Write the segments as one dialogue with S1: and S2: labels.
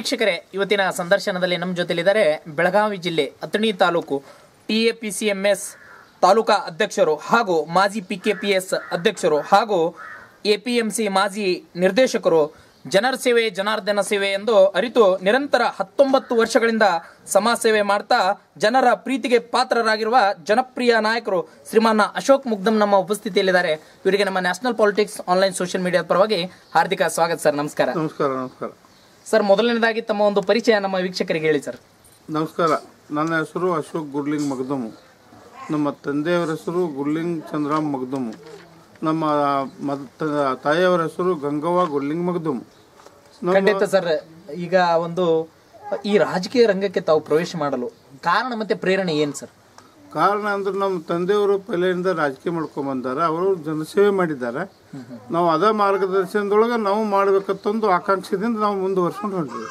S1: ವೀಕ್ಷಕರೇ ಇವತ್ತಿನ ಸಂದರ್ಶನದಲ್ಲಿ ನಮ್ಮ ಜೊತೆಲಿದ್ದಾರೆ ಬೆಳಗಾವಿ ಜಿಲ್ಲೆ Athani taluk T A P C M S taluka ಅಧ್ಯಕ್ಷರು ಹಾಗೂ ಮಾಜಿ ಪಿ ಕೆ ಪಿ ಎಸ್ ಅಧ್ಯಕ್ಷರು ಹಾಗೂ ಎ ಪಿ ಎಂ ಸಿ ಮಾಜಿ ನಿರ್ದೇಶಕರು ಜನರ ಸೇವೆ ಜನಾರ್ದನ ಸೇವೆ ಎಂದು ಅರಿತು ನಿರಂತರ ಹತ್ತೊಂಬತ್ತು ವರ್ಷಗಳಿಂದ ಸಮಾಜ ಸೇವೆ ಮಾಡ್ತಾ ಜನರ ಪ್ರೀತಿಗೆ ಪಾತ್ರರಾಗಿರುವ ಜನಪ್ರಿಯ ನಾಯಕರು ಶ್ರೀಮಾನ ಅಶೋಕ್ ಮುಗ್ದಮ್ ನಮ್ಮ ಉಪಸ್ಥಿತಿಯಲ್ಲಿದ್ದಾರೆ ಇವರಿಗೆ ನಮ್ಮ ನ್ಯಾಷನಲ್ ಪಾಲಿಟಿಕ್ಸ್ ಆನ್ಲೈನ್ ಸೋಷಿಯಲ್ ಮೀಡಿಯಾದ ಪರವಾಗಿ ಹಾರ್ದಿಕ ಸ್ವಾಗತ ಸರ್ ನಮಸ್ಕಾರ
S2: ನಮಸ್ಕಾರ ನಮಸ್ಕಾರ
S1: ಸರ್ ಮೊದಲನೇದಾಗಿ ತಮ್ಮ ಒಂದು ಪರಿಚಯ ನಮ್ಮ ವೀಕ್ಷಕರಿಗೆ ಹೇಳಿ ಸರ್
S2: ನಮಸ್ಕಾರ ನನ್ನ ಹೆಸರು ಅಶೋಕ್ ಗುರ್ಲಿಂಗ್ ಮಗ್ದಮು ನಮ್ಮ ತಂದೆಯವರ ಹೆಸರು ಗುರ್ಲಿಂಗ್ ಚಂದ್ರಾಮ್ ಮಗ್ದಮು ನಮ್ಮ ಮದ್ ತ- ತಾಯಿಯವರ ಹೆಸರು ಗಂಗವ್ವ ಗುರ್ಲಿಂಗ್ ಮಗ್ದಮು ನಮ್ಮ
S1: ಖಂಡಿತ ಸರ್ ಈಗ ಒಂದು ಈ ರಾಜಕೀಯ ರಂಗಕ್ಕೆ ತಾವು ಪ್ರವೇಶ ಮಾಡಲು ಕಾರಣ ಮತ್ತೆ ಪ್ರೇರಣೆ ಏನು ಸರ್
S2: ಕಾರಣ ಅಂದ್ರೆ ನಮ್ಮ ತಂದೆಯವರು ಪಹಲೆಯಿಂದ ರಾಜಕೀಯ ಮಾಡ್ಕೊಂಡ್ ಬಂದಾರ ಅವರು ಜನಸೇವೆ ಮಾಡಿದ್ದಾರೆ ನಾವು ಅದ ಮಾರ್ಗದರ್ಶನದೊಳಗೆ ನಾವು ಮಾಡ್ಬೇಕಂತಂದು ಆಕಾಂಕ್ಷೆದಿಂದ ನಾವು ಮುಂದುವರ್ಸ್ಕೊಂಡು ಹೊಂಟಿವಿ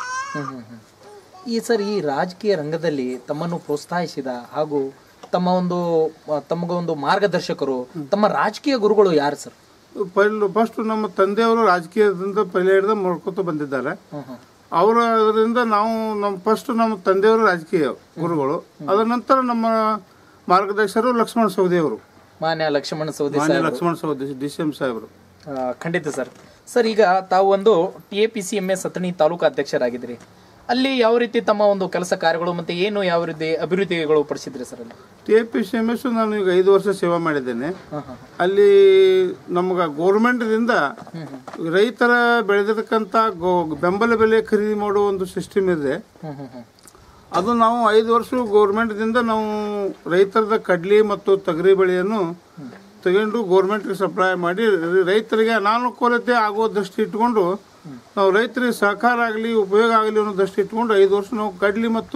S1: ಈ ಸರ್ ಈ ರಾಜಕೀಯ ರಂಗದಲ್ಲಿ ತಮ್ಮನ್ನು ಪ್ರೋತ್ಸಾಹಿಸಿದ ಹಾಗೂ ತಮ್ಮ ಒಂದು ಆ, ತಮಗೆ ಒಂದು ಮಾರ್ಗದರ್ಶಕರು ತಮ್ಮ ರಾಜಕೀಯ ಗುರುಗಳು ಯಾರು ಸರ್
S2: ಪೈಲ್ ಫಸ್ಟ್ ನಮ್ಮ ತಂದೆಯವರು ರಾಜಕೀಯದಿಂದ ಪಹಲೆ ಹಿಡಿದು ಮಾಡ್ಕೊತ ಬಂದಿದ್ದಾರೆ ಅವರ ಅದರಿಂದ ನಾವು ನಮ್ಮ ಫಸ್ಟ್ ನಮ್ಮ ತಂದೆಯವರು ರಾಜಕೀಯ ಗುರುಗಳು ಅದರ ನಂತರ ನಮ್ಮ ಮಾರ್ಗದರ್ಶಕರು ಲಕ್ಷ್ಮಣ ಸವದಿ ಅವರು
S1: ಮಾನ್ಯ ಲಕ್ಷ್ಮಣ ಸವದಿ
S2: ಮಾನ್ಯ Lakshmana Savadi D C M ಸಾಹೇಬರು
S1: ಆ, ಖಂಡಿತ ಸರ್ ಸರ್ ಈಗ ತಾವು ಒಂದು T A P C M S Athani taluk ಅಧ್ಯಕ್ಷರಾಗಿದ್ರಿ ಅಲ್ಲಿ ಯಾವ ರೀತಿ ತಮ್ಮ ಒಂದು ಕೆಲಸ ಕಾರ್ಯಗಳು ಮತ್ತೆ ಏನು ಯಾವ ರೀತಿ ಅಭಿವೃದ್ಧಿಗಳು ಪಡಿಸಿದ್ರಿ ಸರ್ ಅಲ್ಲಿ
S2: T A P C M S ನಾನು ಈಗ ಐದು ವರ್ಷ ಸೇವೆ ಮಾಡಿದ್ದೇನೆ ಅಲ್ಲಿ ನಮ್ಗೆ ಗೋರ್ಮೆಂಟ್ದಿಂದ ರೈತರ ಬೆಳೆದಿರ್ತಕ್ಕಂಥ ಗೋ ಬೆಂಬಲ ಬೆಲೆ ಖರೀದಿ ಮಾಡೋ ಒಂದು ಸಿಸ್ಟಮ್ ಇದೆ
S1: ಹ್ಮ್ ಹ್ಮ್ ಹ್ಮ್
S2: ಅದು ನಾವು ಐದು ವರ್ಷ ಗೌರ್ಮೆಂಟ್ದಿಂದ ನಾವು ರೈತರದ ಕಡ್ಲಿ ಮತ್ತು ತೊಗರಿ ಬೆಳೆಯನ್ನು ತಗೊಂಡು ಗೌರ್ಮೆಂಟ್ಗೆ ಸಪ್ಲೈ ಮಾಡಿ ರೈತರಿಗೆ ಅನಾನುಕೂಲತೆ ಆಗೋ ದೃಷ್ಟಿ ಇಟ್ಕೊಂಡು ನಾವು ರೈತರಿಗೆ ಸಹಕಾರ ಆಗಲಿ ಉಪಯೋಗ ಆಗಲಿ ಅನ್ನೋ ದೃಷ್ಟಿ ಇಟ್ಕೊಂಡು ಐದು ವರ್ಷ ನಾವು ಕಡ್ಲಿ ಮತ್ತು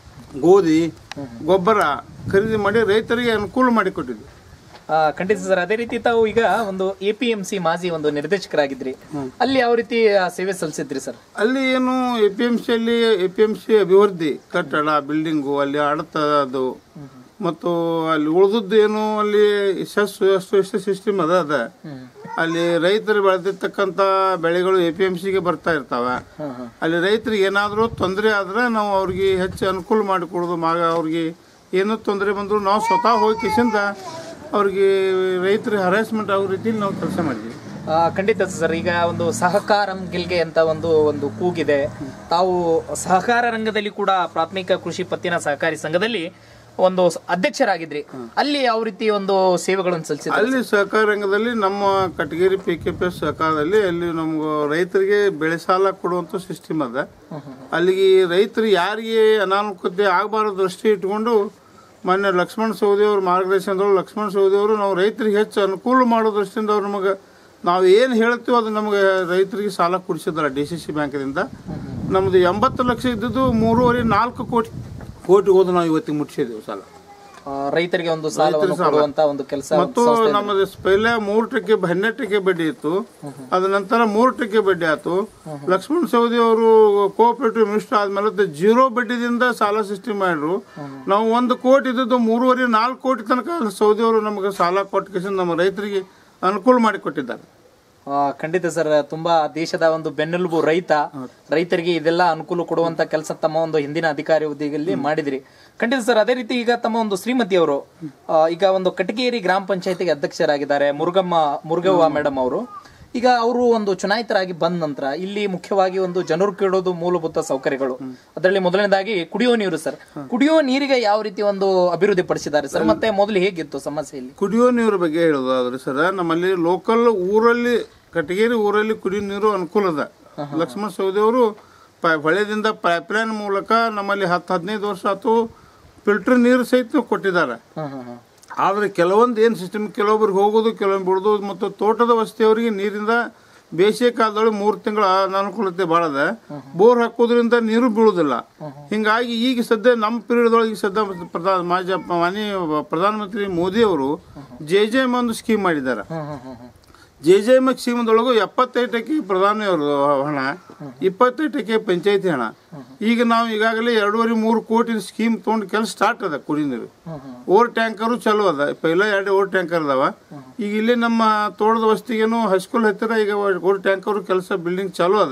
S2: ಗೋಧಿ ಗೊಬ್ಬರ ಖರೀದಿ ಮಾಡಿ ರೈತರಿಗೆ ಅನುಕೂಲ ಮಾಡಿಕೊಟ್ಟಿದ್ವಿ
S1: ಆ, ಖಂಡಿತ ಸರ್ ಅದೇ ರೀತಿ ತಾವು ಈಗ ಒಂದು ಎ ಪಿ ಎಂ ಸಿ ಮಾಜಿ ಒಂದು ನಿರ್ದೇಶಕರಾಗಿದ್ರಿ ಅಲ್ಲಿ ಯಾವ ರೀತಿ ಆ, ಸೇವೆ ಸಲ್ಲಿಸಿದ್ರಿ ಸರ್
S2: ಅಲ್ಲಿ ಏನು ಎ ಪಿ ಎಂ ಸಿಯಲ್ಲಿ ಎ ಪಿ ಎಂ ಸಿ ಅಭಿವೃದ್ಧಿ ಕಟ್ಟಡ ಬಿಲ್ಡಿಂಗು ಅಲ್ಲಿ ಆಡತ ಅದು ಮತ್ತು ಅಲ್ಲಿ ಉಳಿದದ್ದು ಏನು ಅಲ್ಲಿ ಸಸ್ಸು ಎಷ್ಟು ಎಷ್ಟು ಸಿಸ್ಟಮ್ ಅದ ಅದ ಅಲ್ಲಿ ರೈತರು ಬೆಳೆದಿರ್ತಕ್ಕಂಥ ಬೆಳೆಗಳು ಎ ಪಿ ಎಂ ಸಿಗೆ ಬರ್ತಾ ಇರ್ತಾವೆ ಅಲ್ಲಿ ರೈತರಿಗೆ ಏನಾದರೂ ತೊಂದರೆ ಆದ್ರೆ ನಾವು ಅವ್ರಿಗೆ ಹೆಚ್ಚು ಅನುಕೂಲ ಮಾಡಿಕೊಡೋದು ವಾಗ ಅವ್ರಿಗೆ ಏನೋ ತೊಂದರೆ ಬಂದರೂ ನಾವು ಸ್ವತಃ ಹೋಗಿ ಕಿಸಿಂದ ಅವ್ರಿಗೆ ರೈತರಿಗೆ ಹರಾಸ್ಮೆಂಟ್ ಆಗೋ ರೀತಿಯಲ್ಲಿ ನಾವು ಕೆಲಸ ಮಾಡಿದ್ವಿ
S1: ಆ, ಖಂಡಿತ ಸರ್ ಈಗ ಒಂದು ಸಹಕಾರಂ ಗೆಲ್ಗೆ ಅಂತ ಒಂದು ಒಂದು ಕೂಗಿದೆ ತಾವು ಸಹಕಾರ ರಂಗದಲ್ಲಿ ಕೂಡ ಪ್ರಾಥಮಿಕ ಕೃಷಿ ಪತ್ತಿನ ಸಹಕಾರಿ ಸಂಘದಲ್ಲಿ ಒಂದು ಸ- ಅಧ್ಯಕ್ಷರಾಗಿದ್ರಿ ಅಲ್ಲಿ ಯಾವ ರೀತಿ ಒಂದು ಸೇವೆಗಳನ್ನು ಸಲ್ಲಿಸಿದ್ರಿ
S2: ಅಲ್ಲಿ ಸಹಕಾರ ರಂಗದಲ್ಲಿ ನಮ್ಮ Katageri P K P S ಸಹಕಾರದಲ್ಲಿ ಅಲ್ಲಿ ನಮ್ಗೆ ರೈತರಿಗೆ ಬೆಳೆ ಸಾಲ ಕೊಡುವಂತ ಸಿಸ್ಟಮ್ ಅದ ಅಲ್ಲಿಗೆ ರೈತರು ಯಾರಿಗೆ ಅನಾನುಕೂಲತೆ ಆಗಬಾರದು ದೃಷ್ಟಿ ಇಟ್ಕೊಂಡು ಮೊನ್ನೆ ಲಕ್ಷ್ಮಣ ಸವದಿ ಅವ್ರ ಮಾರ್ಗದರ್ಶನದೊಳಗೆ ಲಕ್ಷ್ಮಣ ಸವದಿ ಅವರು ನಾವು ರೈತರಿಗೆ ಹೆಚ್ಚು ಅನುಕೂಲ ಮಾಡೋ ದೃಷ್ಟಿಯಿಂದ ಅವ್ರು ನಮಗೆ ನಾವು ಏನು ಹೇಳ್ತೀವೋ ಅದು ನಮಗೆ ರೈತರಿಗೆ ಸಾಲ ಕೊಡಿಸಿದ್ದಾರೆ ಡಿ ಸಿ ಸಿ ಬ್ಯಾಂಕ್ದಿಂದ ನಮ್ದು ಎಂಬತ್ತು ಲಕ್ಷ ಇದ್ದದ್ದು ಮೂರುವರೆ ನಾಲ್ಕು ಕೋಟಿ ಕೋಟಿ ಹೋದ ನಾವು ಇವತ್ತಿಗೆ ಮುಟ್ಟಿಸಿದ್ದೀವಿ ಸಾಲ
S1: ಆ, ರೈತರಿಗೆ ಒಂದು ಸಾಲವನ್ನು ಕೊಡುವಂತ ಒಂದು ಕೆಲಸ
S2: ಮತ್ತು ನಮ್ಮದು ಪೈಲೆ ಮೂರು ಟಕ್ಕೆ ಹನ್ನೆರಡು ಟಕ್ಕೆ ಬಡ್ಡಿ ಇತ್ತು ಅದ ನಂತರ ಮೂರು ಟಕ್ಕೆ ಬಡ್ಡಿ ಆಯ್ತು ಲಕ್ಷ್ಮಣ ಸವದಿ ಅವರು ಕೋಆಪರೇಟಿವ್ ಮಿನಿಸ್ಟರ್ ಆದ್ಮೇಲೆ ಜೀರೋ ಬಡ್ಡಿದಿಂದ ಸಾಲ ಸೃಷ್ಟಿ ಮಾಡ್ರು ನಾವು ಒಂದು ಕೋಟಿ ಇದ್ದದ್ದು ಮೂರುವರೆ ನಾಲ್ಕು ಕೋಟಿ ತನಕ ಸೌದಿ ಅವರು ನಮಗೆ ಸಾಲ ಕೊಟ್ಟು ನಮ್ಮ ರೈತರಿಗೆ ಅನುಕೂಲ ಮಾಡಿ ಕೊಟ್ಟಿದ್ದಾರೆ
S1: ಆ, ಖಂಡಿತ ಸರ್ ತುಂಬಾ ದೇಶದ ಒಂದು ಬೆನ್ನೆಲುಬು ರೈತ ರೈತರಿಗೆ ಇದೆಲ್ಲ ಅನುಕೂಲ ಕೊಡುವಂತ ಕೆಲಸ ತಮ್ಮ ಒಂದು ಹಿಂದಿನ ಅಧಿಕಾರಿ ಹುದ್ದೆಯಲ್ಲಿ ಮಾಡಿದ್ರಿ ಖಂಡಿತ ಸರ್ ಅದೇ ರೀತಿ ಈಗ ತಮ್ಮ ಒಂದು ಶ್ರೀಮತಿಯವರು ಆ, ಈಗ ಒಂದು ಕಟಗೇರಿ ಗ್ರಾಮ ಪಂಚಾಯತಿಗೆ ಅಧ್ಯಕ್ಷರಾಗಿದ್ದಾರೆ ಮುರುಗಮ್ಮ ಮುರುಗವ್ವ ಮೇಡಮ್ ಅವರು ಈಗ ಅವರು ಒಂದು ಚುನಾಯಿತರಾಗಿ ಬಂದ ನಂತರ ಇಲ್ಲಿ ಮುಖ್ಯವಾಗಿ ಒಂದು ಜನರು ಕೇಳೋದು ಮೂಲಭೂತ ಸೌಕರ್ಯಗಳು ಅದರಲ್ಲಿ ಮೊದಲನೇದಾಗಿ ಕುಡಿಯೋ ನೀರು ಸರ್ ಕುಡಿಯೋ ನೀರಿಗೆ ಯಾವ ರೀತಿ ಒಂದು ಅಭಿವೃದ್ಧಿ ಪಡಿಸಿದ್ದಾರೆ ಸರ್ ಮತ್ತೆ ಮೊದಲು ಹೇಗಿತ್ತು ಸಮಸ್ಯೆ ಇಲ್ಲಿ
S2: ಕುಡಿಯೋ ನೀರು ಬಗ್ಗೆ ಹೇಳೋದಾದ್ರೆ ಸರ್ ನಮ್ಮಲ್ಲಿ ಲೋಕಲ್ ಊರಲ್ಲಿ ಕಟಗೇರಿ ಊರಲ್ಲಿ ಕುಡಿಯೋ ನೀರು ಅನುಕೂಲ ಅದ ಲಕ್ಷ್ಮಣ ಸವದಿ ಅವರು ಹೊಳೆದಿಂದ ಪೈಪ್ಲೈನ್ ಮೂಲಕ ನಮ್ಮಲ್ಲಿ ಹತ್ತು ಹದಿನೈದು ವರ್ಷ ಆತು ಫಿಲ್ಟರ್ ನೀರು ಸಹಿತ ಕೊಟ್ಟಿದ್ದಾರೆ
S1: ಹ್ಮ್ ಹ್ಮ್ ಹ್ಮ್
S2: ಆದರೆ ಕೆಲವೊಂದು ಏನು ಸಿಸ್ಟಮ್ ಕೆಲವೊಬ್ರಿಗೆ ಹೋಗೋದು ಕೆಲವೊಂದು ಬಿಡೋದು ಮತ್ತು ತೋಟದ ವಸತಿಯವರಿಗೆ ನೀರಿಂದ ಬೇಸಿಗೆ ಕಾಲದೊಳಗೆ ಮೂರು ತಿಂಗಳ ಅನಾನುಕೂಲತೆ ಭಾಳ ಅದ ಬೋರ್ ಹಾಕೋದ್ರಿಂದ ನೀರು ಬೀಳುವುದಿಲ್ಲ ಹಿಂಗಾಗಿ ಈಗ ಸದ್ಯ ನಮ್ಮ ಪೀರಿಯಡ್ದೊಳಗೆ ಈಗ ಸದ್ಯ ಪ್ರಧಾನ ಮಾಜಿ ಮಾನ್ಯ ಪ್ರಧಾನಮಂತ್ರಿ ಮೋದಿ ಅವರು ಜೆ ಜೆ ಎಮ್ ಒಂದು ಸ್ಕೀಮ್ ಮಾಡಿದ್ದಾರೆ
S1: ಹ್ಮ್ ಹ್ಮ್ ಹ್ಮ್ ಹ್ಮ್
S2: ಜೆ ಜೆ ಎಮ್ ಸ್ಕೀಮ್ದೊಳಗು ಎಪ್ಪತ್ತೈದು ಟಕ್ಕೆ ಪ್ರಧಾನಿಯವರು ಹಣ ಇಪ್ಪತ್ತೈದು ಟಕ್ಕೆ ಪಂಚಾಯತಿ ಹಣ ಈಗ ನಾವು ಈಗಾಗಲೇ ಎರಡೂವರೆ ಮೂರು ಕೋಟಿ ಸ್ಕೀಮ್ ತೊಗೊಂಡು ಕೆಲಸ ಸ್ಟಾರ್ಟ್ ಅದ ಕುಡಿ ನೀರು ಓವರ್ ಟ್ಯಾಂಕರು ಚಲೋ ಅದ ಪೈಲ ಎರಡು ಓವರ್ ಟ್ಯಾಂಕರ್ ಅದಾವ ಈಗ ಇಲ್ಲಿ ನಮ್ಮ ತೋಟದ ವಸ್ತಿಗೇನು ಹೈಸ್ಕೂಲ್ ಹತ್ತಿರ ಈಗ ಓವರ್ ಟ್ಯಾಂಕರ್ ಕೆಲಸ ಬಿಲ್ಡಿಂಗ್ ಚಲೋ ಅದ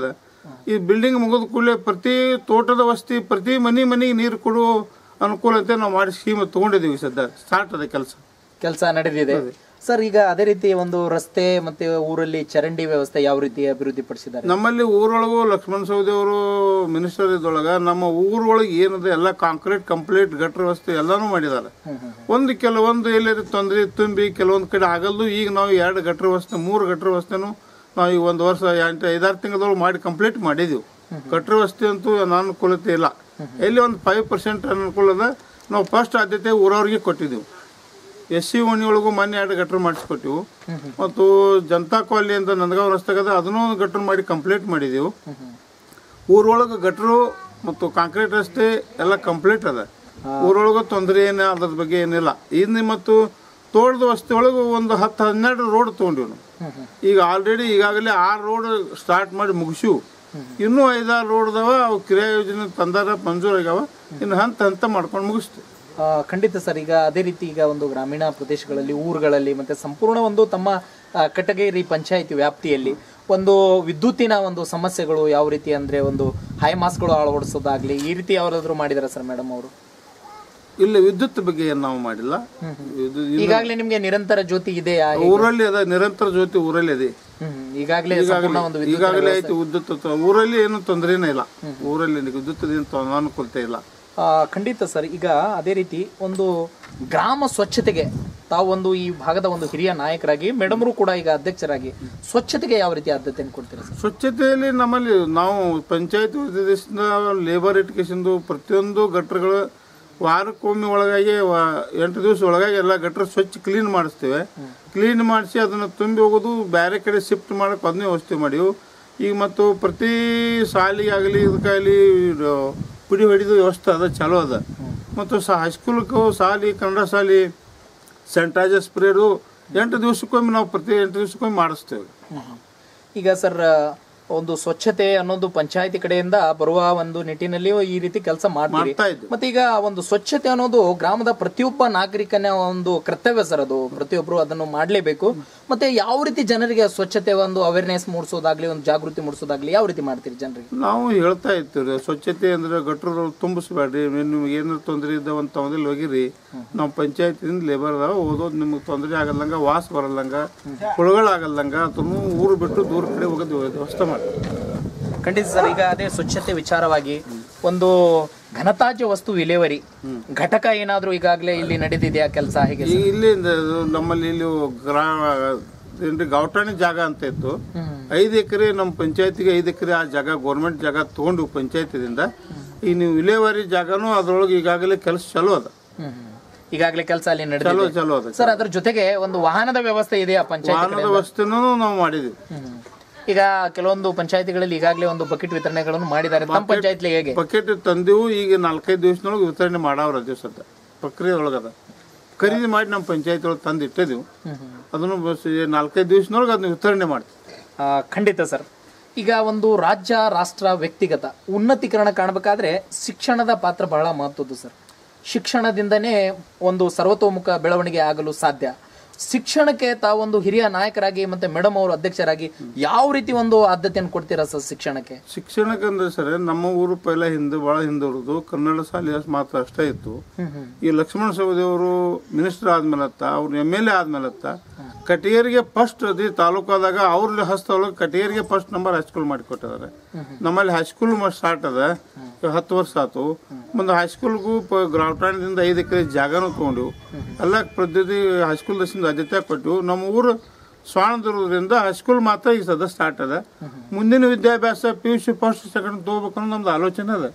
S2: ಈ ಬಿಲ್ಡಿಂಗ್ ಮುಗಿದ ಕೂಡಲೇ ಪ್ರತಿ ತೋಟದ ವಸ್ತಿ ಪ್ರತಿ ಮನಿ ಮನಿಗೆ ನೀರು ಕೊಡುವ ಅನುಕೂಲ ಅಂತ ನಾವು ಮಾಡಿ ಸ್ಕೀಮ್ ತಗೊಂಡಿದ್ದೀವಿ ಸದ್ಯ ಸ್ಟಾರ್ಟ್ ಅದ ಕೆಲಸ
S1: ಕೆಲಸ ನಡೆದಿದೆ ಸರ್ ಈಗ ಅದೇ ರೀತಿ ಒಂದು ರಸ್ತೆ ಮತ್ತೆ ಊರಲ್ಲಿ ಚರಂಡಿ ವ್ಯವಸ್ಥೆ ಯಾವ ರೀತಿ ಅಭಿವೃದ್ಧಿ ಪಡಿಸಿದ್ದಾರೆ
S2: ನಮ್ಮಲ್ಲಿ ಊರೊಳಗೂ ಲಕ್ಷ್ಮಣ ಸವದಿ ಅವರು ಮಿನಿಸ್ಟರ್ ಇದ್ದೊಳಗ ನಮ್ಮ ಊರೊಳಗೆ ಏನದ ಎಲ್ಲ ಕಾಂಕ್ರೀಟ್ ಕಂಪ್ಲೀಟ್ ಗಟ್ರ ವ್ಯವಸ್ಥೆ ಎಲ್ಲಾನು ಮಾಡಿದ್ದಾರೆ ಒಂದು ಕೆಲವೊಂದು ಎಲ್ಲರಿ ತೊಂದರೆ ತುಂಬಿ ಕೆಲವೊಂದು ಕಡೆ ಆಗಲ್ದು ಈಗ ನಾವು ಎರಡು ಗಟ್ರ ವ್ಯವಸ್ಥೆ ಮೂರು ಗಟ್ರ ವ್ಯವಸ್ಥೆನೂ ನಾವು ಈಗ ಒಂದು ವರ್ಷ ಎಂಟು ಐದಾರು ತಿಂಗಳದೊಳಗೆ ಮಾಡಿ ಕಂಪ್ಲೀಟ್ ಮಾಡಿದೀವಿ ಗಟ್ರ ವ್ಯವಸ್ಥೆ ಅಂತೂ ಅನಾನುಕೂಲತೆ ಇಲ್ಲ ಎಲ್ಲಿ ಒಂದು ಫೈವ್ ಪರ್ಸೆಂಟ್ ಅನುಕೂಲ ಅದ ನಾವು ಫಸ್ಟ್ ಆದ್ಯತೆ ಊರವ್ರಿಗೆ ಕೊಟ್ಟಿದ್ದೀವಿ ಎಸ್ ಸಿ ಓಣಿಯೊಳಗೂ ಮೊನ್ನೆ ಎರಡು ಗಟ್ರ ಮಾಡಿಸ್ಕೊಟ್ಟಿವು ಮತ್ತು ಜನತಾ ಕಾಲನಿ ಅಂತ ನಂದಗಾಂವ್ ರಸ್ತೆಗದ ಅದನ್ನೂ ಒಂದು ಗಟ್ರ ಮಾಡಿ ಕಂಪ್ಲೀಟ್ ಮಾಡಿದೆವು ಊರೊಳಗೆ ಗಟ್ರು ಮತ್ತು ಕಾಂಕ್ರೀಟ್ ರಸ್ತೆ ಎಲ್ಲ ಕಂಪ್ಲೀಟ್ ಅದ ಊರೊಳಗೆ ತೊಂದರೆ ಏನು ಅದ್ರ ಬಗ್ಗೆ ಏನಿಲ್ಲ ಇನ್ನು ಮತ್ತು ತೋಟದ ವಸ್ತಿ ಒಳಗೆ ಒಂದು ಹತ್ತು ಹನ್ನೆರಡು ರೋಡ್ ತೊಗೊಂಡಿವಿ ನಾವು ಈಗ ಆಲ್ರೆಡಿ ಈಗಾಗಲೇ ಆರು ರೋಡ್ ಸ್ಟಾರ್ಟ್ ಮಾಡಿ ಮುಗಿಸಿವು ಇನ್ನೂ ಐದಾರು ರೋಡ್ ಅದಾವ ಅವು ಕ್ರಿಯಾ ಯೋಜನೆ ತಂದಾರ ಮಂಜೂರಾಗ್ಯಾವ ಇನ್ನು ಹಂತ ಹಂತ ಮಾಡ್ಕೊಂಡು ಮುಗಿಸ್ತೀವಿ
S1: ಆ, ಖಂಡಿತ ಸರ್ ಈಗ ಅದೇ ರೀತಿ ಈಗ ಒಂದು ಗ್ರಾಮೀಣ ಪ್ರದೇಶಗಳಲ್ಲಿ ಊರುಗಳಲ್ಲಿ ಮತ್ತೆ ಸಂಪೂರ್ಣ ಒಂದು ತಮ್ಮ ಆ, ಕಟಗೇರಿ ಪಂಚಾಯತಿ ವ್ಯಾಪ್ತಿಯಲ್ಲಿ ಒಂದು ವಿದ್ಯುತ್ತಿನ ಒಂದು ಸಮಸ್ಯೆಗಳು ಯಾವ ರೀತಿ ಅಂದ್ರೆ ಒಂದು ಹೈ ಮಾಸ್ಗಳು ಅಳವಡಿಸೋದಾಗ್ಲಿ ಈ ರೀತಿ ಯಾವ್ದಾದ್ರು ಮಾಡಿದಾರ ಸರ್ ಮೇಡಮ್ ಅವರು
S2: ಇಲ್ಲ ವಿದ್ಯುತ್ ಬಗ್ಗೆ ಏನು ನಾವು ಮಾಡಿಲ್ಲ ಇದು
S1: ಈಗಾಗಲೇ ನಿಮ್ಗೆ ನಿರಂತರ ಜ್ಯೋತಿ ಇದೆಯಾ
S2: ಊರಲ್ಲಿ ಅದ ನಿರಂತರ ಜ್ಯೋತಿ ಊರಲ್ಲಿ ಅದೇ
S1: ಹ್ಮ್. ಈಗಾಗಲೇ ಸಂಪೂರ್ಣ ಒಂದು ವಿದ್ಯುತ್
S2: ಈಗಾಗಲೇ ಐತಿ ವಿದ್ಯುತ್ ತ- ಊರಲ್ಲಿ ಏನು ತೊಂದರೆನೇ ಇಲ್ಲ ಊರಲ್ಲಿ ವಿದ್ಯುತ್ ಏನು ಅನಾನುಕೂಲತೆ ಇಲ್ಲ
S1: ಆ, ಖಂಡಿತ ಸರ್ ಈಗ ಅದೇ ರೀತಿ ಒಂದು ಗ್ರಾಮ ಸ್ವಚ್ಛತೆಗೆ ತಾವು ಒಂದು ಈ ಭಾಗದ ಒಂದು ಹಿರಿಯ ನಾಯಕರಾಗಿ ಮೇಡಮ್ರು ಕೂಡ ಈಗ ಅಧ್ಯಕ್ಷರಾಗಿ ಸ್ವಚ್ಛತೆಗೆ ಯಾವ ರೀತಿ ಆದ್ಯತೆಯನ್ನು ಕೊಡ್ತೀರಾ ಸರ್
S2: ಸ್ವಚ್ಛತೆಯಲ್ಲಿ ನಮ್ಮಲ್ಲಿ ನಾವು ಪಂಚಾಯತ್ ಉದ್ದೇಶದಿಂದ ಲೇಬರ್ ಇಟ್ಕೇಸಿಂದು ಪ್ರತಿಯೊಂದು ಗಟ್ರಗಳು ವಾರಕ್ಕೊಮ್ಮೆ ಒಳಗಾಗಿ ವ- ಎಂಟು ದಿವಸ ಒಳಗಾಗಿ ಎಲ್ಲ ಗಟ್ರ ಸ್ವಚ್ಛ ಕ್ಲೀನ್ ಮಾಡಿಸ್ತೇವೆ ಕ್ಲೀನ್ ಮಾಡಿಸಿ ಅದನ್ನು ತುಂಬಿ ಹೋಗೋದು ಬೇರೆ ಕಡೆ ಶಿಫ್ಟ್ ಮಾಡಕ್ಕೆ ಅದನ್ನೇ ವ್ಯವಸ್ಥೆ ಮಾಡಿವು ಈಗ ಮತ್ತು ಪ್ರತಿ ಶಾಲೆಗಾಗಲಿ ಇದಕ್ಕಾಗಲಿ ಇದು ಪುಡಿ ಹೊಡಿದು ವ್ಯವಸ್ಥೆ ಅದ ಚಲೋ ಅದ ಮತ್ತು ಸ ಹೈಸ್ಕೂಲ್ಗೂ ಶಾಲೆ ಕನ್ನಡ ಶಾಲೆ ಸ್ಯಾನಿಟೈಸರ್ ಸ್ಪ್ರೇಡು ಎಂಟು ದಿವಸಕ್ಕೊಮ್ಮೆ ನಾವು ಪ್ರತಿ ಎಂಟು ದಿವಸಕ್ಕೊಮ್ಮೆ ಮಾಡಿಸ್ತೇವೆ
S1: ಈಗ ಸರ್ ಒಂದು ಸ್ವಚ್ಛತೆ ಅನ್ನೋದು ಪಂಚಾಯತಿ ಕಡೆಯಿಂದ ಬರುವ ಒಂದು ನಿಟ್ಟಿನಲ್ಲಿ ಈ ರೀತಿ ಕೆಲಸ ಮಾಡ್ತೀರಿ
S2: ಮಾಡ್ತಾ ಇದ್ವಿ
S1: ಮತ್ತೆ ಈಗ ಒಂದು ಸ್ವಚ್ಛತೆ ಅನ್ನೋದು ಗ್ರಾಮದ ಪ್ರತಿಯೊಬ್ಬ ನಾಗರಿಕನ ಒಂದು ಕರ್ತವ್ಯ ಸರ್ ಅದು ಪ್ರತಿಯೊಬ್ಬರು ಅದನ್ನು ಮಾಡಲೇಬೇಕು ಮತ್ತೆ ಯಾವ ರೀತಿ ಜನರಿಗೆ ಸ್ವಚ್ಛತೆ ಒಂದು ಅವೇರ್ನೆಸ್ ಮೂಡಿಸೋದಾಗ್ಲಿ ಒಂದು ಜಾಗೃತಿ ಮೂಡಿಸೋದಾಗ್ಲಿ ಯಾವ ರೀತಿ ಮಾಡ್ತೀರಿ ಜನರಿಗೆ
S2: ನಾವು ಹೇಳ್ತಾ ಇರ್ತೀವಿ ಸ್ವಚ್ಛತೆ ಅಂದ್ರೆ ಗಟ್ರು ತುಂಬಿಸ್ಬೇಡ್ರಿ ನಿಮ್ಗೆ ಏನಾರು ತೊಂದರೆ ಇದ್ದಾವಂತ ತೊಂದ್ರೆ ಹೋಗಿರಿ ನಾವು ಪಂಚಾಯತಿಯಿಂದ ಲೇಬರ್ ಅದಾವ ಓದೋದು ನಿಮ್ಗೆ ತೊಂದರೆ ಆಗಲ್ಲಂಗ ವಾಸ ಬರಲ್ಲಂಗ ಹುಳುಗಳಾಗಲ್ಲಂಗ ಅದನ್ನು ಊರು ಬಿಟ್ಟು ದೂರ ಕಡೆ ಹೋಗೋದು ವ್ಯವಸ್ಥೆ ಮಾಡಿ
S1: ಖಂಡಿತ ಸರ್ ಈಗ ಅದೇ ಸ್ವಚ್ಛತೆ ವಿಚಾರವಾಗಿ ಒಂದು ಘನತ್ಯಾಜ್ಯ ವಸ್ತು ವಿಲೇವರಿ ಘಟಕ ಏನಾದ್ರೂ ಈಗಾಗಲೇ ಇಲ್ಲಿ ನಡೆದಿದೆಯಾ ಕೆಲಸ ಹೇಗೆ
S2: ಈಗ ಇಲ್ಲಿ ನಮ್ಮಲ್ಲಿ ಇಲ್ಲಿ ಗ್ರಾ ಏನ್ರಿ ಗೌಟಾಣಿ ಜಾಗ ಅಂತ ಇತ್ತು ಐದು ಎಕರೆ ನಮ್ಮ ಪಂಚಾಯತಿಗೆ ಐದು ಎಕರೆ ಆ ಜಾಗ ಗೌರ್ಮೆಂಟ್ ಜಾಗ ತಗೊಂಡು ಪಂಚಾಯತಿದಿಂದ ಈಗ ನೀವು ವಿಲೇವಾರಿ ಜಾಗನೂ ಅದ್ರೊಳಗೆ ಈಗಾಗಲೇ ಕೆಲಸ ಚಲೋ ಅದ
S1: ಹ್ಮ್, ಹ್ಮ್. ಈಗಾಗಲೇ ಕೆಲಸ ಅಲ್ಲಿ
S2: ಚಲೋ
S1: ನಡೆದಿದೆ
S2: ಚಲೋ ಅದ
S1: ಸರ್ ಅದ್ರ ಜೊತೆಗೆ ಒಂದು ವಾಹನದ ವ್ಯವಸ್ಥೆ ಇದೆಯಾ ಪಂಚಾಯತ್
S2: ವಾಹನದ ವ್ಯವಸ್ಥೆನೂ ನಾವು ಮಾಡಿದ್ವಿ
S1: ಈಗ ಕೆಲವೊಂದು ಪಂಚಾಯತಿಗಳಲ್ಲಿ ಈಗಾಗಲೇ ಒಂದು ಬಕೆಟ್ ವಿತರಣೆಗಳನ್ನು ಮಾಡಿದ್ದಾರೆ ತಮ್ಮ ಪಂಚಾಯತ್ಲಿ ಹೇಗೆ
S2: ಬಕೆಟ್ ತಂದೆವು ಈಗ ನಾಲ್ಕೈದು ದಿವಸದೊಳಗೆ ವಿತರಣೆ ಮಾಡವ್ರ ದಿವಸದ ಪ್ರಕ್ರಿಯೆ ಒಳಗದ ಖರೀದಿ ಮಾಡಿ ನಮ್ಮ ಪಂಚಾಯತ್ ಒಳಗೆ ತಂದು ಇಟ್ಟಿದ್ದೀವಿ ಅದನ್ನು ಬಸ್ ಈ ನಾಲ್ಕೈದು ದಿವಸದೊಳಗೆ ಅದನ್ನ ವಿತರಣೆ ಮಾಡ್ತೀವಿ
S1: ಆ, ಖಂಡಿತ ಸರ್ ಈಗ ಒಂದು ರಾಜ್ಯ ರಾಷ್ಟ್ರ ವ್ಯಕ್ತಿಗತ ಉನ್ನತೀಕರಣ ಕಾಣಬೇಕಾದ್ರೆ ಶಿಕ್ಷಣದ ಪಾತ್ರ ಬಹಳ ಮಹತ್ವದ್ದು ಸರ್ ಶಿಕ್ಷಣದಿಂದನೇ ಒಂದು ಸರ್ವತೋಮುಖ ಬೆಳವಣಿಗೆ ಆಗಲು ಸಾಧ್ಯ ಶಿಕ್ಷಣಕ್ಕೆ ತಾವೊಂದು ಹಿರಿಯ ನಾಯಕರಾಗಿ ಮತ್ತೆ ಮೇಡಮ್ ಅವರು ಅಧ್ಯಕ್ಷರಾಗಿ ಯಾವ ರೀತಿ ಒಂದು ಆದ್ಯತೆಯನ್ನು ಕೊಡ್ತೀರಾ ಸರ್ ಶಿಕ್ಷಣಕ್ಕೆ
S2: ಶಿಕ್ಷಣಕ್ಕಂದ್ರೆ ಸರ್ ನಮ್ಮ ಊರು ಪೈಲ ಹಿಂದೆ ಭಾಳ ಹಿಂದುಳಿದು ಕನ್ನಡ ಶಾಲೆ ಮಾತ್ರ ಅಷ್ಟೇ ಇತ್ತು ಈ ಲಕ್ಷ್ಮಣ ಸವದಿ ಅವರು ಮಿನಿಸ್ಟರ್ ಆದ್ಮೇಲತ್ತ ಅವ್ರು ಎಮ್ ಎಲ್ ಎ ಆದ್ಮೇಲತ್ತ ಕಟೇರಿಗೆ ಫಸ್ಟ್ ಅದಿ ತಾಲೂಕಾದಾಗ ಅವ್ರ ಹಸ್ತ ಒಳಗೆ ಕಟೇರಿಗೆ ಫಸ್ಟ್ ನಂಬರ್ ಹೈಸ್ಕೂಲ್ ಮಾಡಿಕೊಟ್ಟಿದ್ದಾರೆ ನಮ್ಮಲ್ಲಿ ಹೈಸ್ಕೂಲ್ ಸ್ಟಾರ್ಟ್ ಅದ ಈಗ ಹತ್ತು ವರ್ಷ ಆತು ಮುಂದೆ ಹೈಸ್ಕೂಲ್ಗೂ ಗ್ರಾಮಠಾಣದಿಂದ ಐದು ಎಕರೆ ಜಾಗನೂ ತಗೊಂಡಿವು ಎಲ್ಲ ಪ್ರತಿ ಹೈಸ್ಕೂಲ್ ದಶಿಂದ ಆದ್ಯತೆ ಕೊಟ್ಟಿವು ನಮ್ಮ ಊರು ಸ್ವಾಣದಿರೋದ್ರಿಂದ ಹೈಸ್ಕೂಲ್ ಮಾತ್ರ ಈಗ ಸದ ಸ್ಟಾರ್ಟ್ ಅದ ಮುಂದಿನ ವಿದ್ಯಾಭ್ಯಾಸ P U C first second ತಗೋಬೇಕು ಅನ್ನೋ ನಮ್ದು ಆಲೋಚನೆ ಅದ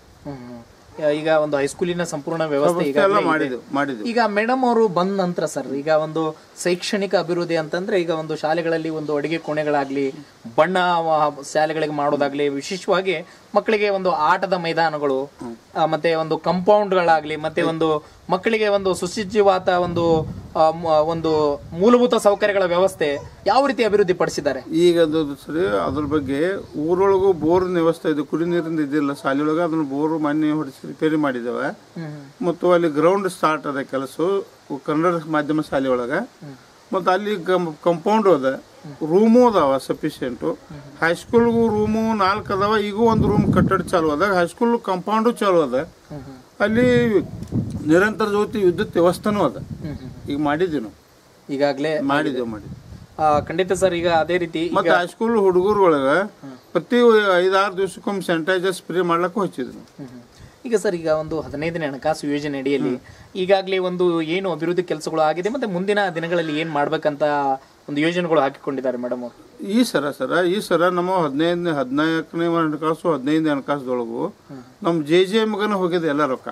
S1: ಈಗ ಒಂದು ಹೈಸ್ಕೂಲಿನ ಸಂಪೂರ್ಣ ವ್ಯವಸ್ಥೆ ಈಗ
S2: ಎಲ್ಲ ಮಾಡಿದೆವು ಮಾಡಿದೆವು
S1: ಈಗ ಮೇಡಮ್ ಅವರು ಬಂದ ನಂತರ ಸರ್ ಈಗ ಒಂದು ಶೈಕ್ಷಣಿಕ ಅಭಿವೃದ್ಧಿ ಅಂತಂದ್ರೆ ಈಗ ಒಂದು ಶಾಲೆಗಳಲ್ಲಿ ಒಂದು ಅಡಿಗೆ ಕೋಣೆಗಳಾಗ್ಲಿ ಬಣ್ಣ ವ- ಶಾಲೆಗಳಿಗೆ ಮಾಡೋದಾಗ್ಲಿ ವಿಶೇಷವಾಗಿ ಮಕ್ಕಳಿಗೆ ಒಂದು ಆಟದ ಮೈದಾನಗಳು ಆ, ಮತ್ತೆ ಒಂದು ಕಂಪೌಂಡ್ಗಳಾಗ್ಲಿ ಮತ್ತೆ ಒಂದು ಮಕ್ಕಳಿಗೆ ಒಂದು ಸುಸಜ್ಜಿವಾದ ಒಂದು ಆ, ಮ- ಒಂದು ಮೂಲಭೂತ ಸೌಕರ್ಯಗಳ ವ್ಯವಸ್ಥೆ ಯಾವ ರೀತಿ ಅಭಿವೃದ್ಧಿ ಪಡಿಸಿದ್ದಾರೆ
S2: ಈಗ ಅದು ಸರಿ ಅದ್ರ ಬಗ್ಗೆ ಊರೊಳಗೂ ಬೋರ್ ವ್ಯವಸ್ಥೆ ಇದೆ ಕುಡಿ ನೀರಿಂದ ಇದ್ದಿಲ್ಲ ಶಾಲೆಯೊಳಗೆ ಅದನ್ನ ಬೋರ್ ಮಾನ್ಯ ಹೊಡಿಸಿ ರಿಪೇರಿ ಮಾಡಿದ್ದೇವೆ ಮತ್ತು ಅಲ್ಲಿ ಗ್ರೌಂಡ್ ಸ್ಟಾರ್ಟ್ ಅದ ಕೆಲಸ ಕನ್ನಡ ಮಾಧ್ಯಮ ಶಾಲೆ ಒಳಗೆ ಮತ್ತು ಅಲ್ಲಿ ಕಂಪೌಂಡ್ ಅದ ರೂಮು ಅದಾವ ಸಫಿಶಿಯೆಂಟು ಹೈಸ್ಕೂಲ್ಗೂ ರೂಮು ನಾಲ್ಕು ಅದಾವ ಈಗ ಒಂದು ರೂಮ್ ಕಟ್ಟಡ ಚಾಲು ಅದ ಹೈಸ್ಕೂಲ್ ಕಾಂಪೌಂಡು ಚಾಲು ಅದ ಅಲ್ಲಿ ನಿರಂತರ ಜ್ಯೋತಿ ವಿದ್ಯುತ್ ವ್ಯವಸ್ಥೆನೂ ಅದ ಈಗ ಮಾಡಿದ್ದೀವಿ ನಾವು
S1: ಈಗಾಗಲೇ
S2: ಮಾಡಿದ್ದೇವೆ ಮಾಡಿದ್ವಿ
S1: ಖಂಡಿತ ಸರ್ ಈಗ ಅದೇ ರೀತಿ ಈಗ
S2: ಮತ್ತೆ ಹೈಸ್ಕೂಲ್ ಹುಡುಗರುಗಳಗ ಪ್ರತಿ ಐದಾರು ದಿವಸಕ್ಕೊಮ್ಮೆ ಸ್ಯಾನಿಟೈಸರ್ ಸ್ಪ್ರೇ ಮಾಡ್ಲಕ್ಕೂ ಹಚ್ಚಿದ್ವಿ ನಾವು
S1: ಹ್ಮ್, ಹ್ಮ್. ಈಗ ಸರ್ ಈಗ ಒಂದು ಹದಿನೈದನೇ ಹಣಕಾಸು ಯೋಜನೆ ಅಡಿಯಲ್ಲಿ ಈಗಾಗಲೇ ಒಂದು ಏನು ಅಭಿವೃದ್ಧಿ ಕೆಲಸಗಳು ಆಗಿದೆ ಮತ್ತೆ ಮುಂದಿನ ದಿನಗಳಲ್ಲಿ ಏನ್ ಮಾಡ್ಬೇಕಂತ ಒಂದು ಯೋಜನೆಗಳು ಹಾಕಿಕೊಂಡಿದ್ದಾರೆ ಮೇಡಮ್ ಅವರು
S2: ಈ ಸರ ಸರ ಈ ಸರ ನಮ್ಮ ಹದಿನೈದನೇ ಹದಿನಾಲ್ಕನೇ ಹಣಕಾಸು ಹದಿನೈದನೇ ಹಣಕಾಸುದೊಳಗು ನಮ್ಮ ಜೆ ಜೆ ಎಮ್ಗನ ಹೋಗಿದೆ ಎಲ್ಲ ರೊಕ್ಕ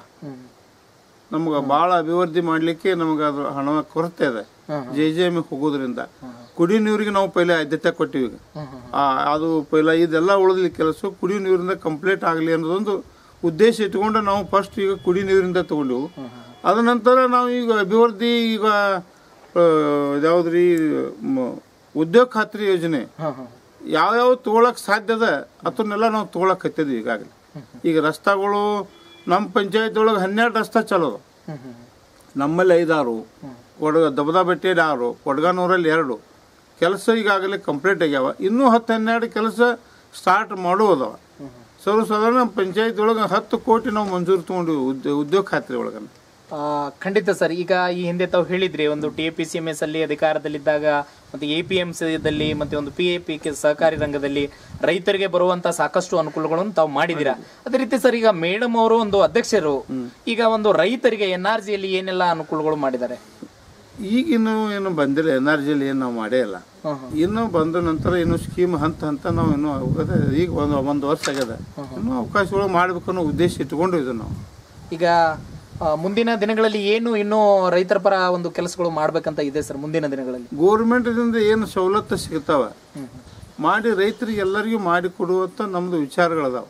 S2: ನಮ್ಗೆ ಭಾಳ ಅಭಿವೃದ್ಧಿ ಮಾಡ್ಲಿಕ್ಕೆ ನಮ್ಗೆ ಅದು ಹಣ ಕೊರತೆ ಇದೆ ಜೆ ಜೆ ಎಮ್ ಹೋಗೋದ್ರಿಂದ ಕುಡಿ ನೀರಿಗೆ ನಾವು ಪೈಲೆ ಆದ್ಯತೆ ಕೊಟ್ಟಿವಿ ಈಗ ಆ, ಅದು ಪೈಲ ಇದೆಲ್ಲ ಉಳಿದ ಕೆಲಸ ಕುಡಿ ನೀರಿಂದ ಕಂಪ್ಲೀಟ್ ಆಗಲಿ ಅನ್ನೋದೊಂದು ಉದ್ದೇಶ ಇಟ್ಕೊಂಡು ನಾವು ಫಸ್ಟ್ ಈಗ ಕುಡಿ ನೀರಿಂದ ತಗೊಂಡೆವು ಅದ ನಂತರ ನಾವು ಈಗ ಅಭಿವೃದ್ಧಿ ಈಗ ಆ, ಯಾವ್ದ್ರಿ ಮ- ಉದ್ಯೋಗ ಖಾತ್ರಿ ಯೋಜನೆ ಯಾವ್ಯಾವ ತಗೊಳಕ್ ಸಾಧ್ಯ ಅದ ಅದನ್ನೆಲ್ಲ ನಾವು ತಗೊಳಕ್ ಹತ್ತಿದ್ವಿ ಈಗಾಗಲೇ ಈಗ ರಸ್ತಾಗಳು ನಮ್ಮ ಪಂಚಾಯತ್ ಒಳಗೆ ಹನ್ನೆರಡು ರಸ್ತಾ ಚಲೋ ಅದಾವ. ನಮ್ಮಲ್ಲಿ ಐದಾರು ಕೊಡಗ ದಬದಾಬೆಟ್ಟೆಯಲ್ಲಿ ಆರು ಕೊಡಗಾನೂರಲ್ಲಿ ಎರಡು ಕೆಲಸ ಈಗಾಗಲೇ ಕಂಪ್ಲೀಟ್ ಆಗ್ಯಾವ ಇನ್ನೂ ಹತ್ತು ಹನ್ನೆರಡು ಕೆಲಸ ಸ್ಟಾರ್ಟ್ ಮಾಡುವುದವ ಸರ್ವಸಾಧಾರಣ ಪಂಚಾಯತ್ ಒಳಗೆ ಹತ್ತು ಕೋಟಿ ನಾವು ಮಂಜೂರು ತಗೊಂಡಿವಿ ಉದ್ಯೋಗ ಉದ್ಯೋಗ ಖಾತ್ರಿ ಒಳಗನ
S1: ಆ, ಖಂಡಿತ ಸರ್ ಈಗ ಈ ಹಿಂದೆ ತಾವು ಹೇಳಿದ್ರಿ ಒಂದು T A P C M S ಅಲ್ಲಿ ಅಧಿಕಾರದಲ್ಲಿದ್ದಾಗ ಮತ್ತೆ ಎ ಪಿ ಎಂ ದಲ್ಲಿ ಮತ್ತೆ ಒಂದು ಪಿ ಎ ಪಿ ಸಹಕಾರಿ ರಂಗದಲ್ಲಿ ರೈತರಿಗೆ ಬರುವಂತ ಸಾಕಷ್ಟು ಅನುಕೂಲಗಳನ್ನು ತಾವು ಮಾಡಿದೀರಾ ಅದೇ ರೀತಿ ಸರ್ ಈಗ ಮೇಡಮ್ ಅವರು ಒಂದು ಅಧ್ಯಕ್ಷರು ಈಗ ಒಂದು ರೈತರಿಗೆ ಎನ್ ಆರ್ ಜಿಯಲ್ಲಿ ಏನೆಲ್ಲ ಅನುಕೂಲಗಳು ಮಾಡಿದ್ದಾರೆ
S2: ಈಗಿನ್ನು ಏನು ಬಂದಿಲ್ಲ ಎನರ್ಜಿಯಲ್ಲಿ ಏನು ನಾವು ಮಾಡೇ ಇಲ್ಲ ಇನ್ನು ಬಂದ ನಂತರ ಇನ್ನು ಸ್ಕೀಮ್ ಹಂತ ಹಂತ ನಾವು ಇನ್ನು ಅದೇ ಈಗ ಒಂದು ಒಂದು ವರ್ಷ ಆಗ್ಯದ ಇನ್ನೂ ಅವಕಾಶಗಳು ಮಾಡ್ಬೇಕು ಅನ್ನೋ ಉದ್ದೇಶ ಇಟ್ಕೊಂಡು ಇದು ನಾವು
S1: ಈಗ ಆ, ಮುಂದಿನ ದಿನಗಳಲ್ಲಿ ಏನು ಇನ್ನೂ ರೈತರ ಪರ ಒಂದು ಕೆಲಸಗಳು ಮಾಡ್ಬೇಕಂತ ಇದೆ ಸರ್ ಮುಂದಿನ ದಿನಗಳಲ್ಲಿ
S2: ಗೋರ್ಮೆಂಟ್ದಿಂದ ಏನು ಸವಲತ್ತು ಸಿಗ್ತಾವ ಮಾಡಿ ರೈತರಿಗೆ ಎಲ್ಲರಿಗೂ ಮಾಡಿ ಕೊಡುವಂತ ನಮ್ದು ವಿಚಾರಗಳದಾವ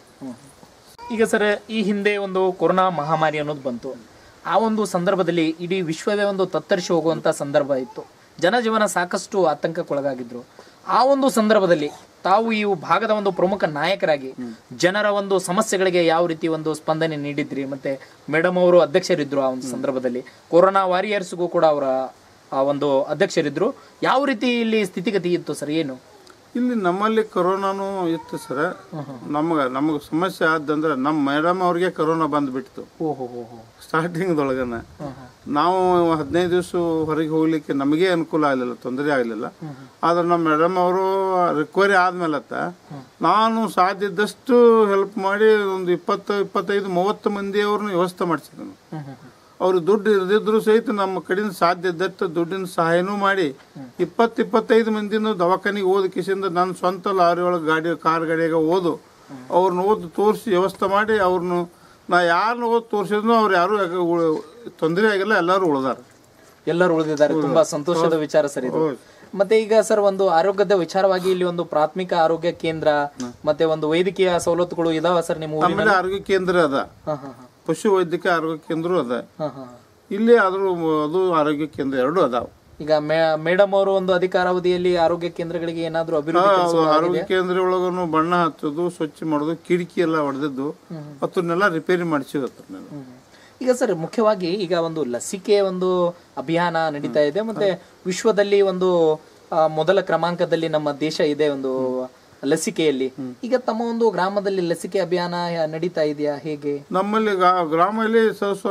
S1: ಈಗ ಸರ್ ಈ ಹಿಂದೆ ಒಂದು ಕೊರೋನಾ ಮಹಾಮಾರಿ ಅನ್ನೋದು ಬಂತು ಆ ಒಂದು ಸಂದರ್ಭದಲ್ಲಿ ಇಡೀ ವಿಶ್ವವೇ ಒಂದು ತತ್ತರಿಸಿ ಹೋಗುವಂತ ಸಂದರ್ಭ ಇತ್ತು ಜನಜೀವನ ಸಾಕಷ್ಟು ಆತಂಕಕ್ಕೊಳಗಾಗಿದ್ರು ಆ ಒಂದು ಸಂದರ್ಭದಲ್ಲಿ ತಾವು ಈ ಭಾಗದ ಒಂದು ಪ್ರಮುಖ ನಾಯಕರಾಗಿ ಜನರ ಒಂದು ಸಮಸ್ಯೆಗಳಿಗೆ ಯಾವ ರೀತಿ ಒಂದು ಸ್ಪಂದನೆ ನೀಡಿದ್ರಿ ಮತ್ತೆ ಮೇಡಮ್ ಅವರು ಅಧ್ಯಕ್ಷರಿದ್ರು ಆ ಒಂದು ಸಂದರ್ಭದಲ್ಲಿ ಕೊರೋನಾ ವಾರಿಯರ್ಸ್ಗೂ ಕೂಡ ಅವರ ಆ ಒಂದು ಅಧ್ಯಕ್ಷರಿದ್ರು ಯಾವ ರೀತಿ ಇಲ್ಲಿ ಸ್ಥಿತಿಗತಿ ಇತ್ತು ಸರ್ ಏನು
S2: ಇಲ್ಲಿ ನಮ್ಮಲ್ಲಿ ಕೊರೋನಾನು ಇತ್ತು ಸರ ನಮ್ಗೆ ನಮಗೆ ಸಮಸ್ಯೆ ಆದಂದ್ರೆ ನಮ್ಮ ಮೇಡಮ್ ಅವ್ರಿಗೆ ಕೊರೋನಾ ಬಂದ್ಬಿಡ್ತು
S1: ಓಹೋ ಹೋ ಹೋ
S2: ಸ್ಟಾರ್ಟಿಂಗ್ದೊಳಗನ ನಾವು ಹದಿನೈದು ದಿವಸ ಹೊರಗೆ ಹೋಗ್ಲಿಕ್ಕೆ ನಮಗೆ ಅನುಕೂಲ ಆಗಲಿಲ್ಲ ತೊಂದರೆ ಆಗಲಿಲ್ಲ ಆದ್ರೆ ನಮ್ಮ ಮೇಡಮ್ ಅವರು ರಿಕವರಿ ಆದ್ಮೇಲತ್ತ ನಾನು ಸಾಧ್ಯ ಇದ್ದಷ್ಟು ಹೆಲ್ಪ್ ಮಾಡಿ ಒಂದು ಇಪ್ಪತ್ತು ಇಪ್ಪತ್ತೈದು ಮೂವತ್ತು ಮಂದಿ ಅವ್ರನ್ನ ವ್ಯವಸ್ಥೆ ಮಾಡಿಸಿದನು ಅವ್ರು ದುಡ್ಡು ಇರದಿದ್ರು ಸಹಿತ ನಮ್ಮ ಕಡೆಯಿಂದ ಸಾಧ್ಯ ಇದ್ದಷ್ಟು ದುಡ್ಡಿನ ಸಹಾಯನೂ ಮಾಡಿ ಇಪ್ಪತ್ತು ಇಪ್ಪತ್ತೈದು ಮಂದಿನೂ ದವಾಖಾನಿಗೆ ಓದ್ ಕಿಸಿಂದ ನನ್ನ ಸ್ವಂತ ಲಾರಿ ಒಳಗೆ ಗಾಡಿ ಕಾರ್ ಗಾಡಿಯಾಗ ಓದು ಅವ್ರನ್ನ ಓದು ತೋರಿಸಿ ವ್ಯವಸ್ಥೆ ಮಾಡಿ ಅವ್ರನ್ನ ನಾ ಯಾರನ್ನ ಓದ್ ತೋರಿಸಿದ್ನು ಅವ್ರು ಯಾರು ತೊಂದರೆ ಆಗಿಲ್ಲ ಎಲ್ಲರೂ ಉಳ್ದಾರ
S1: ಎಲ್ಲರೂ ಉಳಿದಿದ್ದಾರೆ ತುಂಬಾ ಸಂತೋಷದ ವಿಚಾರ ಸರ್ ಇದು ಮತ್ತೆ ಈಗ ಸರ್ ಒಂದು ಆರೋಗ್ಯದ ವಿಚಾರವಾಗಿ ಇಲ್ಲಿ ಒಂದು ಪ್ರಾಥಮಿಕ ಆರೋಗ್ಯ ಕೇಂದ್ರ ಮತ್ತೆ ಒಂದು ವೈದ್ಯಕೀಯ ಸವಲತ್ತುಗಳು ಇದಾವ ಸರ್ ನಿಮ್ಮ ಊರಿನ
S2: ಆಮೇಲೆ ಆರೋಗ್ಯ ಕೇಂದ್ರ ಅದ
S1: ಹಾ, ಹಾ, ಹಾ.
S2: ಪಶು ವೈದ್ಯಕೀಯ ಆರೋಗ್ಯ ಕೇಂದ್ರ ಅದ
S1: ಹಾ, ಹಾ.
S2: ಇಲ್ಲಿ ಆದ್ರೂ ಅದು ಆರೋಗ್ಯ ಕೇಂದ್ರ ಎರಡು ಅದಾವ
S1: ಈಗ ಮೇಡಮ್ ಅವರು ಒಂದು ಅಧಿಕಾರಾವಧಿಯಲ್ಲಿ ಆರೋಗ್ಯ ಕೇಂದ್ರಗಳಿಗೆ ಏನಾದ್ರು ಅಭಿವೃದ್ಧಿ ಕೆಲ್ಸಗಳು
S2: ಆರೋಗ್ಯ ಕೇಂದ್ರ ಒಳಗನು ಬಣ್ಣ ಹಚ್ಚೋದು ಸ್ವಚ್ಛ ಮಾಡೋದು ಕಿಟಕಿ ಎಲ್ಲ ಹೊಡೆದಿದ್ದು ಅದನ್ನೆಲ್ಲ ರಿಪೇರಿ ಮಾಡಿಸಿದತ್ತ
S1: ಹ್ಮ್. ಈಗ ಸರ್ ಮುಖ್ಯವಾಗಿ ಈಗ ಒಂದು ಲಸಿಕೆ ಒಂದು ಅಭಿಯಾನ ನಡೀತಾ ಇದೆ ಮತ್ತೆ ವಿಶ್ವದಲ್ಲಿ ಒಂದು ಆ, ಮೊದಲ ಕ್ರಮಾಂಕದಲ್ಲಿ ನಮ್ಮ ದೇಶ ಇದೆ ಒಂದು ಲಸಿಕೆಯಲ್ಲಿ ಈಗ ತಮ್ಮ ಒಂದು ಗ್ರಾಮದಲ್ಲಿ ಲಸಿಕೆ ಅಭಿಯಾನ ನಡೀತಾ ಇದೆಯಾ ಹೇಗೆ
S2: ನಮ್ಮಲ್ಲಿ ಗಾ- ಗ್ರಾಮದಲ್ಲಿ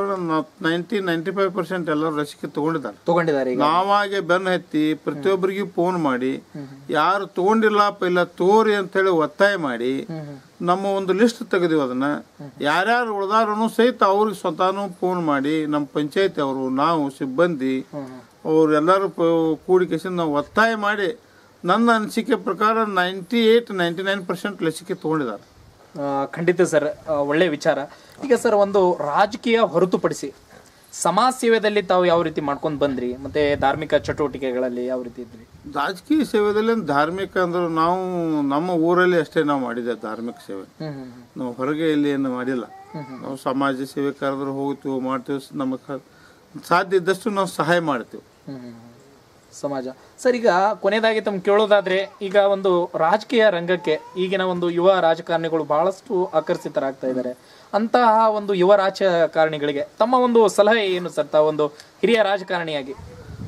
S2: ನೈಂಟಿ ನೈಂಟಿ ಫೈವ್ ಪರ್ಸೆಂಟ್ ಎಲ್ಲರೂ ಲಸಿಕೆ ತಗೊಂಡಿದ್ದಾರೆ
S1: ತಗೊಂಡಿದ್ದಾರೆ ಈಗ
S2: ನಾವಾಗೆ ಬೆನ್ನ ಹತ್ತಿ ಪ್ರತಿಯೊಬ್ಬರಿಗೂ ಫೋನ್ ಮಾಡಿ ಯಾರು ತಗೊಂಡಿಲ್ಲಪ್ಪ ಇಲ್ಲ ತೋರಿ ಅಂತೇಳಿ ಒತ್ತಾಯ ಮಾಡಿ ನಮ್ಮ ಒಂದು ಲಿಸ್ಟ್ ತೆಗೆದಿವಿ ಅದನ್ನ ಯಾರ್ಯಾರು ಉಳ್ದಾರನು ಸಹಿತ ಅವ್ರಿಗೆ ಸ್ವತಃನು ಫೋನ್ ಮಾಡಿ ನಮ್ಮ ಪಂಚಾಯತಿ ಅವರು ನಾವು ಸಿಬ್ಬಂದಿ ಅವ್ರು ಎಲ್ಲರೂ ಕೂಡಿಕೆಸಿ ನಾವು ಒತ್ತಾಯ ಮಾಡಿ ನನ್ನ ಅನಿಸಿಕೆ ಪ್ರಕಾರ ninety eight ninety nine percent ಲಸಿಕೆ ತಗೊಂಡಿದ್ದಾರೆ
S1: ಆ, ಖಂಡಿತ ಸರ್ ಆ, ಒಳ್ಳೆ ವಿಚಾರ ಈಗ ಸರ್ ಒಂದು ರಾಜಕೀಯ ಹೊರತುಪಡಿಸಿ ಸಮಾಜ ಸೇವೆದಲ್ಲಿ ತಾವು ಯಾವ ರೀತಿ ಮಾಡ್ಕೊಂಡು ಬಂದ್ರಿ ಮತ್ತೆ ಧಾರ್ಮಿಕ ಚಟುವಟಿಕೆಗಳಲ್ಲಿ ಯಾವ ರೀತಿ ಇದ್ರಿ
S2: ರಾಜಕೀಯ ಸೇವೆದಲ್ಲಿ ಧಾರ್ಮಿಕ ಅಂದ್ರೆ ನಾವು ನಮ್ಮ ಊರಲ್ಲಿ ಅಷ್ಟೇ ನಾವು ಮಾಡಿದ್ದೆ ಧಾರ್ಮಿಕ ಸೇವೆ
S1: ಹ್ಮ್ ಹ್ಮ್ ಹ್ಮ್.
S2: ನಾವು ಹೊರಗೆ ಇಲ್ಲಿ ಏನು ಮಾಡಿಲ್ಲ ನಾವು ಸಮಾಜ ಸೇವೆ ಕರೆದ್ರೆ ಹೋಗ್ತೀವಿ ಮಾಡ್ತೀವಿ ನಮಗೆ ಸಾಧ್ಯ ಇದ್ದಷ್ಟು ನಾವು ಸಹಾಯ ಮಾಡ್ತೀವಿ
S1: ಹ್ಮ್ ಹ್ಮ್ ಹ್ಮ್. ಸಮಾಜ ಸರ್ ಈಗ ಕೊನೆಯದಾಗಿ ತಮ್ಗೆ ಕೇಳೋದಾದ್ರೆ ಈಗ ಒಂದು ರಾಜಕೀಯ ರಂಗಕ್ಕೆ ಈಗಿನ ಒಂದು ಯುವ ರಾಜಕಾರಣಿಗಳು ಬಹಳಷ್ಟು ಆಕರ್ಷಿತರಾಗ್ತಾ ಇದ್ದಾರೆ ಅಂತಹ ಒಂದು ಯುವ ರಾಜಕಾರಣಿಗಳಿಗೆ ತಮ್ಮ ಒಂದು ಸಲಹೆ ಏನು ಸರ್ ತಾವು ಒಂದು ಹಿರಿಯ ರಾಜಕಾರಣಿಯಾಗಿ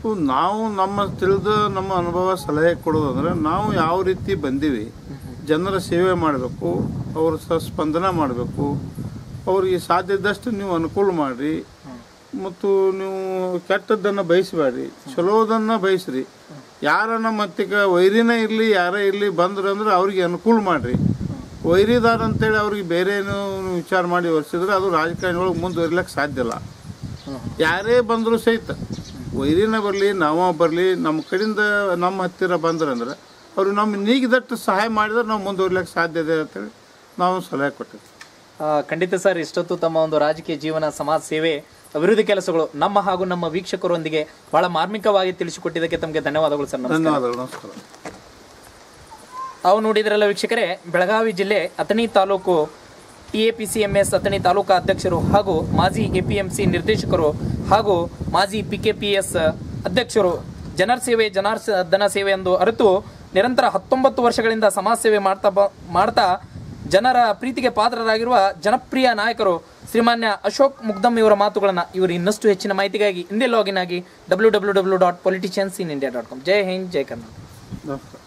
S2: ಇವು ನಾವು ನಮ್ಮ ತಿಳಿದ ನಮ್ಮ ಅನುಭವ ಸಲಹೆ ಕೊಡೋದಂದ್ರೆ ನಾವು ಯಾವ ರೀತಿ ಬಂದೀವಿ ಜನರ ಸೇವೆ ಮಾಡಬೇಕು ಅವ್ರ ಸ ಸ್ಪಂದನ ಮಾಡಬೇಕು ಅವ್ರಿಗೆ ಸಾಧ್ಯ ಇದ್ದಷ್ಟು ನೀವು ಅನುಕೂಲ ಮಾಡಿರಿ ಮತ್ತು ನೀವು ಕೆಟ್ಟದ್ದನ್ನು ಬಯಸಬೇಡ್ರಿ ಚಲೋದನ್ನು ಬಯಸ್ರಿ ಯಾರನ್ನ ಮತ್ತೀಗ ವೈರಿನೇ ಇರಲಿ ಯಾರೇ ಇರಲಿ ಬಂದ್ರು ಅಂದ್ರೆ ಅವ್ರಿಗೆ ಅನುಕೂಲ ಮಾಡಿರಿ ವೈರಿದಾರ ಅಂತೇಳಿ ಅವ್ರಿಗೆ ಬೇರೆ ಏನು ವಿಚಾರ ಮಾಡಿ ವರ್ಷಿದ್ರೆ ಅದು ರಾಜಕಾರಣಿ ಒಳಗೆ ಮುಂದುವರಿಲಿಕ್ಕೆ ಸಾಧ್ಯ ಇಲ್ಲ ಯಾರೇ ಬಂದರೂ ಸಹಿತ ವೈರಿನ ಬರಲಿ ನಾವ ಬರಲಿ ನಮ್ಮ ಕಡೆಯಿಂದ ನಮ್ಮ ಹತ್ತಿರ ಬಂದ್ರಂದ್ರೆ ಅವ್ರು ನಮ್ಮ ನೀಗಿದಟ್ಟು ಸಹಾಯ ಮಾಡಿದ್ರೆ ನಾವು ಮುಂದುವರಿಲಿಕ್ಕೆ ಸಾಧ್ಯ ಇದೆ ಅಂತೇಳಿ ನಾವು ಸಲಹೆ ಕೊಟ್ಟಿದ್ವಿ
S1: ಆ, ಖಂಡಿತ ಸರ್ ಇಷ್ಟೊತ್ತು ತಮ್ಮ ಒಂದು ರಾಜಕೀಯ ಜೀವನ ಸಮಾಜ ಸೇವೆ ಅಭಿವೃದ್ಧಿ ಕೆಲಸಗಳು ನಮ್ಮ ಹಾಗೂ ನಮ್ಮ ವೀಕ್ಷಕರೊಂದಿಗೆ ಬಹಳ ಮಾರ್ಮಿಕವಾಗಿ ತಿಳಿಸಿಕೊಟ್ಟಿದ್ದಕ್ಕೆ ತಮಗೆ ಧನ್ಯವಾದಗಳು ಸರ್ ನಮಸ್ಕಾರ
S2: ಧನ್ಯವಾದಗಳು ನಮಸ್ಕಾರ
S1: ತಾವು ನೋಡಿದ್ರಲ್ಲ ವೀಕ್ಷಕರೇ ಬೆಳಗಾವಿ ಜಿಲ್ಲೆ Athani taluk T A P C M S Athani taluka ಅಧ್ಯಕ್ಷರು ಹಾಗೂ ಮಾಜಿ ಎ ಪಿ ಎಂ ಸಿ ನಿರ್ದೇಶಕರು ಹಾಗೂ ಮಾಜಿ ಪಿ ಕೆ ಪಿ ಎಸ್ ಅಧ್ಯಕ್ಷರು ಜನರ ಸೇವೆ ಜನಾರ್ದನ ಸೇವೆ ಎಂದು ಅರಿತು ನಿರಂತರ ಹತ್ತೊಂಬತ್ತು ವರ್ಷಗಳಿಂದ ಸಮಾಜ ಸೇವೆ ಮಾಡ್ತಾ ಬ ಮಾಡ್ತಾ ಜನರ ಪ್ರೀತಿಗೆ ಪಾತ್ರರಾಗಿರುವ ಜನಪ್ರಿಯ ನಾಯಕರು ಶ್ರೀಮಾನ್ಯ ಅಶೋಕ್ ಮುಗ್ದಮ್ ಇವರ ಮಾತುಗಳನ್ನು ಇವರು ಇನ್ನಷ್ಟು ಹೆಚ್ಚಿನ ಮಾಹಿತಿಗಾಗಿ ಹಿಂದೆ ಲಾಗಿನ್ ಆಗಿ W W W dot politicians in India dot com Jai Hind Jai Karnataka
S2: ನಮಸ್ಕಾರ